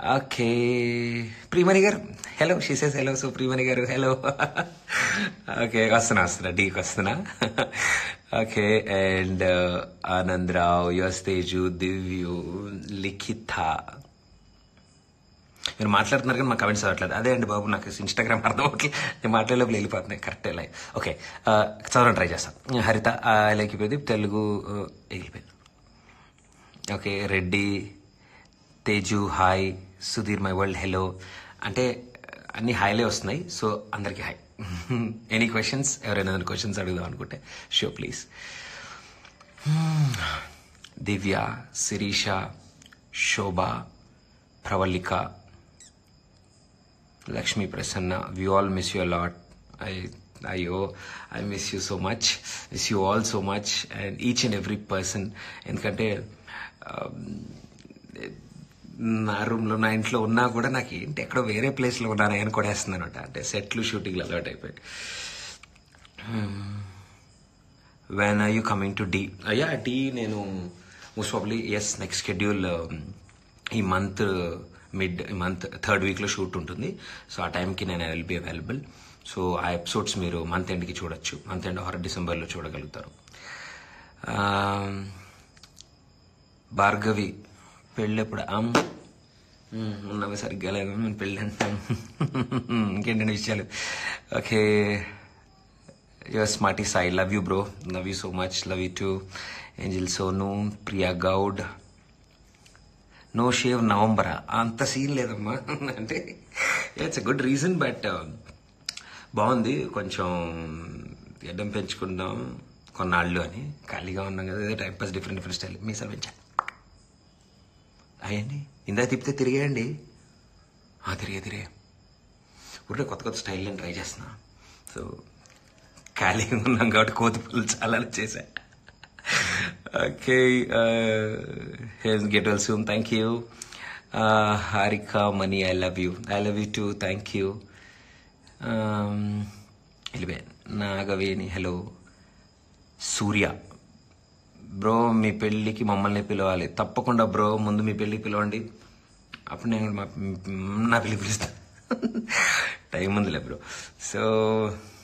okay Priyamani garu hello she says hello so Priyamani garu hello okay వస్తున్నా వస్తున్నా డీకి వస్తున్నా ఓకే అండ్ ఆనంద్ రావు యువస్ తేజు దివ్యు లిఖిత మీరు మాట్లాడుతున్నారు కానీ మా కమెంట్స్ అవ్వట్లేదు అదే అండి బాబు నాకు ఇన్స్టాగ్రామ్ అర్థం అవ్వట్లేదు నేను మాట్లాడేలోపు వెళ్ళిపోతున్నాయి కరెక్టే లైక్ ఓకే చదవడం ట్రై చేస్తాను హరిత లైక్ ప్రదీప్ తెలుగు ఆ, వెళ్ళిపోయింది okay Reddy Teju hi Sudheer my world hello అంటే అన్ని హాయ్లే వస్తున్నాయి సో అందరికీ హాయ్ ఎనీ క్వశ్చన్స్ ఎవరైనా క్వశ్చన్స్ అడుగుదాం అనుకుంటే show please Divya Sirisha Shobha Pravalika Lakshmi Prasanna we all miss you lot I అయ్యో I miss you so much miss you all so much and each and every person ఎందుకంటే um, నా రూమ్లో నా ఇంట్లో ఉన్నా కూడా నాకు ఏంటి ఎక్కడో వేరే ప్లేస్లో ఉన్నాను అని కూడా వేస్తున్నాను అనమాట అంటే సెట్లు షూటింగ్లు అలవాటు అయిపోయి when are you coming to the అయ్యా డి నేను most probably as next schedule ఈ మంత్ మిడ్ మంత్ థర్డ్ వీక్లో షూట్ ఉంటుంది సో ఆ టైంకి నేను I will be available so ఆ ఎపిసోడ్స్ మీరు మంత్ ఎండ్కి చూడొచ్చు మంత్ ఎండ్ ఆర్ డిసెంబర్లో చూడగలుగుతారు Um, భార్గవి పెళ్ళెప్పుడు అమ్ ఉన్నవి సరిగ్గా లేదు నేను పెళ్ళి అంటాను ఇంకేంటండి విషయాలు okay your smarty Sai love you bro love you so much love you too angel Sonu Priya Goud no shave నవంబరా అంత సీన్ లేదమ్మా అంటే it's a good reason but బాగుంది కొంచెం గడ్డం పెంచుకుందాం కొన్నాళ్ళు అని ఖాళీగా ఉన్నాం కదా ఏదో time pass different different style మీసాలు పెంచా అయ్యండి ఇందా తిప్పితే తిరిగేయండి ఆ, తిరిగే తిరిగే ఊరికే కొత్త కొత్త స్టైల్ నేను ట్రై చేస్తున్నా సో ఖాళీగా ఉన్నాం కాబట్టి కోతి పుల్లు చాలా చేశా okay get well soon thank you Harika Mani I love you I love you too thank you వెళ్ళిపోయా నాగవేణి హలో సూర్య బ్రో మీ పెళ్ళికి మమ్మల్ని పిలవాలి తప్పకుండా బ్రో ముందు మీ పెళ్ళికి పిలవండి అప్పుడు నేను మా- నా పెళ్ళి పిలుస్తాను టైం ఉందిలే బ్రో సో